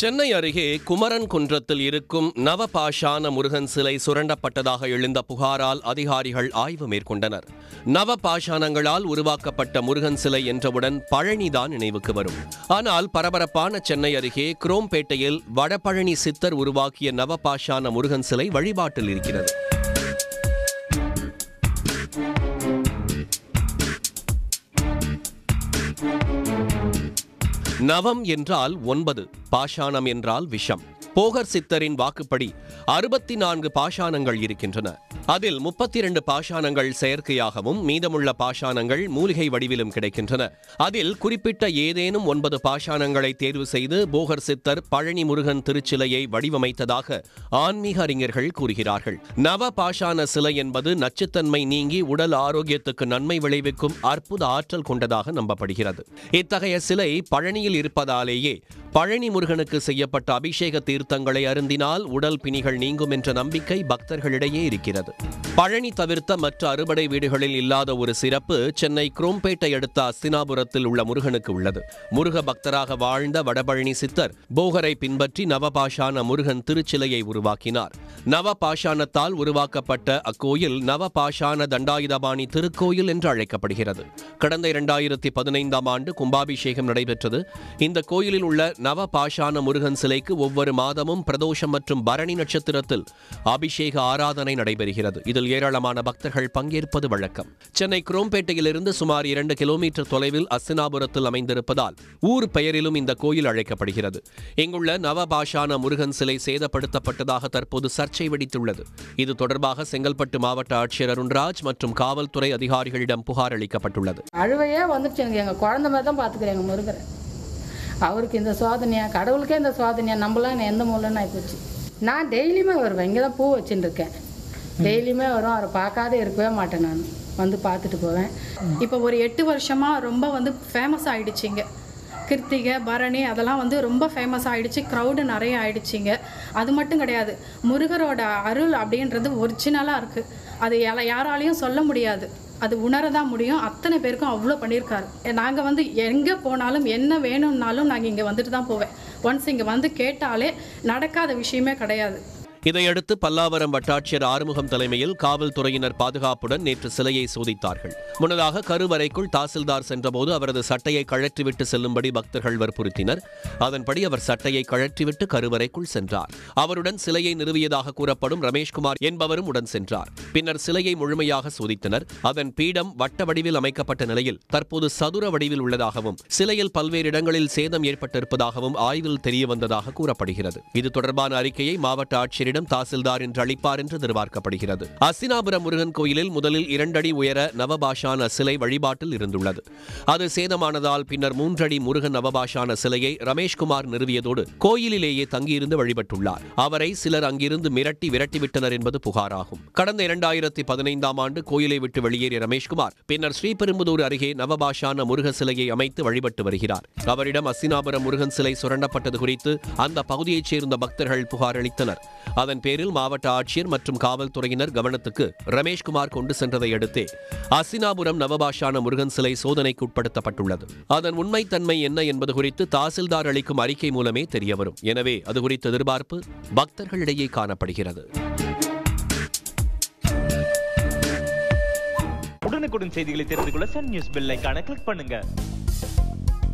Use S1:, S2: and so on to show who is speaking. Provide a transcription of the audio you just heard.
S1: சென்னை அருகே குமரன் குன்றத்தில் இருக்கும் நவபாஷான முருகன் சிலை சுரண்டப்பட்டதாக எழுந்த புகாரால் அதிகாரிகள் ஆய்வு மேற்கொண்டனர் நவபாஷானங்களால் உருவாக்கப்பட்ட முருகன் சிலை என்றவுடன் பழனிதான் நினைவுக்கு வரும் ஆனால் பரபரப்பான சென்னை அருகே குரோம்பேட்டையில் வடபழனி சித்தர் உருவாக்கிய நவபாஷான முருகன் சிலை வழிபாட்டில் இருக்கிறது நவம் என்றால் ஒன்பது பாஷாணம் என்றால் விஷம் போகர் சித்தரின் வாக்குப்படி அறுபத்தி நான்கு பாஷாணங்கள் இருக்கின்றன அதில் முப்பத்தி இரண்டு பாஷாணங்கள் செயற்கையாகவும் மீதமுள்ள பாஷாணங்கள் மூலிகை வடிவிலும் கிடைக்கின்றன அதில் குறிப்பிட்ட ஏதேனும் ஒன்பது பாஷாணங்களை தேர்வு செய்து போகர் சித்தர் பழனி முருகன் திருச்சிலையை வடிவமைத்ததாக ஆன்மீக அறிஞர்கள் கூறுகிறார்கள் நவ பாஷாண சிலை என்பது நச்சுத்தன்மை நீங்கி உடல் ஆரோக்கியத்துக்கு நன்மை விளைவிக்கும் அற்புத ஆற்றல் கொண்டதாக நம்பப்படுகிறது இத்தகைய சிலை பழனியில் இருப்பதாலேயே பழனி முருகனுக்கு செய்யப்பட்ட அபிஷேக தீர்த்தங்களை அருந்தினால் உடல் பிணிகள் நீங்கும் என்ற நம்பிக்கை பக்தர்களிடையே இருக்கிறது பழனி தவிர்த்த மற்ற அறுபடை வீடுகளில் இல்லாத ஒரு சிறப்பு சென்னை குரோம்பேட்டை அடுத்த அஸ்தினாபுரத்தில் உள்ள முருகனுக்கு உள்ளது முருக பக்தராக வாழ்ந்த வடபழனி சித்தர் போகரை பின்பற்றி நவபாஷான முருகன் திருச்சிலையை உருவாக்கினார் நவபாஷாணத்தால் உருவாக்கப்பட்ட அக்கோயில் நவபாஷான தண்டாயுதபாணி திருக்கோயில் என்று அழைக்கப்படுகிறது கடந்த இரண்டாயிரத்தி பதினைந்தாம் ஆண்டு கும்பாபிஷேகம் நடைபெற்றது இந்த கோயிலில் உள்ள நவபாஷான முருகன் சிலைக்கு ஒவ்வொரு மாதமும் பிரதோஷம் மற்றும் பரணி நட்சத்திரத்தில் அபிஷேக ஆராதனை நடைபெறுகிறது இதில் ஏராளமான பக்தர்கள் பங்கேற்பது வழக்கம் சென்னை குரோம்பேட்டையிலிருந்து சுமார் இரண்டு கிலோமீட்டர் தொலைவில் அஸ்தினாபுரத்தில் அமைந்திருப்பதால் ஊர் பெயரிலும் இந்த கோயில் அழைக்கப்படுகிறது இங்குள்ள நவபாஷான முருகன் சிலை சேதப்படுத்தப்பட்டதாக தற்போது சர்ச்சை வெடித்துள்ளது இது தொடர்பாக செங்கல்பட்டு மாவட்ட ஆட்சியர் அருண்ராஜ் மற்றும் காவல்துறை அதிகாரிகளிடம் புகார் அளிக்கப்பட்டுள்ளது
S2: அழுவையே வந்துருச்சு எனக்கு எங்கள் குழந்த மாதிரி தான் பார்த்துக்கிறேன் எங்கள் முருகரை அவருக்கு இந்த சோதனையா கடவுளுக்கே இந்த சோதனையா நம்மளாம் எந்த மூலன்னு ஆகிப்போச்சு நான் டெய்லியுமே வருவேன் இங்கே தான் பூ வச்சுட்டு இருக்கேன் டெய்லியுமே வரும் அவரை பார்க்காத இருக்கவே மாட்டேன் நான் வந்து பார்த்துட்டு போவேன்
S3: இப்போ ஒரு எட்டு வருஷமாக ரொம்ப வந்து ஃபேமஸ் ஆயிடுச்சிங்க கிருத்திகை பரணி அதெல்லாம் வந்து ரொம்ப ஃபேமஸ் ஆயிடுச்சு க்ரௌடு நிறைய ஆயிடுச்சிங்க அது மட்டும் கிடையாது முருகரோட அருள் அப்படின்றது ஒரிஜினலாக இருக்குது அது யார- யாராலையும் சொல்ல முடியாது அது உணர தான் முடியும் அத்தனை பேருக்கும் அவ்வளோ பண்ணியிருக்காரு நாங்கள் வந்து எங்கே போனாலும் என்ன வேணும்னாலும் நாங்கள் இங்கே வந்துட்டு தான் போவேன் ஒன்ஸ் இங்கே வந்து கேட்டாலே நடக்காத விஷயமே கிடையாது
S1: இதையடுத்து பல்லாவரம் வட்டாட்சியர் ஆறுமுகம் தலைமையில் காவல்துறையினர் பாதுகாப்புடன் நேற்று சிலையை சோதித்தார்கள் முன்னதாக கருவறைக்குள் தாசில்தார் சென்றபோது அவரது சட்டையை கழற்றிவிட்டு செல்லும்படி பக்தர்கள் வற்புறுத்தினர் அதன்படி அவர் சட்டையை கழற்றிவிட்டு கருவறைக்குள் சென்றார் அவருடன் சிலையை நிறுவியதாக கூறப்படும் ரமேஷ்குமார் என்பவரும் உடன் சென்றார் பின்னர் சிலையை முழுமையாக சோதித்தனர் அதன் பீடம் வட்ட வடிவில் அமைக்கப்பட்ட நிலையில் தற்போது சதுர வடிவில் உள்ளதாகவும் சிலையில் பல்வேறு இடங்களில் சேதம் ஏற்பட்டிருப்பதாகவும் ஆய்வில் தெரியவந்ததாக கூறப்படுகிறது இது தொடர்பான அறிக்கையை மாவட்ட ஆட்சியரிடம் தாசில்தார் என்று அளிப்பார் என்று எதிர்பார்க்கப்படுகிறது அஸ்தினாபுரம் முருகன் கோயிலில் முதலில் இரண்டடி உயர நவபாஷான சிலை வழிபாட்டில் இருந்துள்ளது அது சேதமானதால் பின்னர் மூன்றடி முருகன் நவபாஷான சிலையை ரமேஷ்குமார் நிறுவியதோடு கோயிலிலேயே தங்கியிருந்து வழிபட்டுள்ளார் அவரை சிலர் அங்கிருந்து மிரட்டி விரட்டிவிட்டனர் என்பது புகாராகும் கடந்த இரண்டாயிரத்தி பதினைந்தாம் ஆண்டு கோயிலை விட்டு வெளியேறிய ரமேஷ்குமார் பின்னர் ஸ்ரீபெரும்புதூர் அருகே நவபாஷான முருக சிலையை அமைத்து வழிபட்டு வருகிறார் அவரிடம் அஸ்தினாபுரம் முருகன் சிலை சுரண்டப்பட்டது குறித்து அந்த பகுதியைச் சேர்ந்த பக்தர்கள் புகார் அளித்தனர் அதன் பேரில் மாவட்ட ஆட்சியர் மற்றும் காவல்துறையினர் கவனத்துக்கு ரமேஷ்குமார் கொண்டு சென்றதை அடுத்தே அசினாபுரம் நவபாஷான முருகன் சிலை சோதனைக்கு உட்படுத்தப்பட்டுள்ளது அதன் உண்மைத்தன்மை என்ன என்பது குறித்து தாசில்தார் அளிக்கும் அறிக்கை மூலமே தெரியவரும் எனவே அது குறித்த எதிர்பார்ப்பு பக்தர்களிடையே காணப்படுகிறது
S4: உடனுக்குடன் செய்திகளை தெரிந்து கொள்ள சன் நியூஸ் பெல் ஐகானை கிளிக் பண்ணுங்க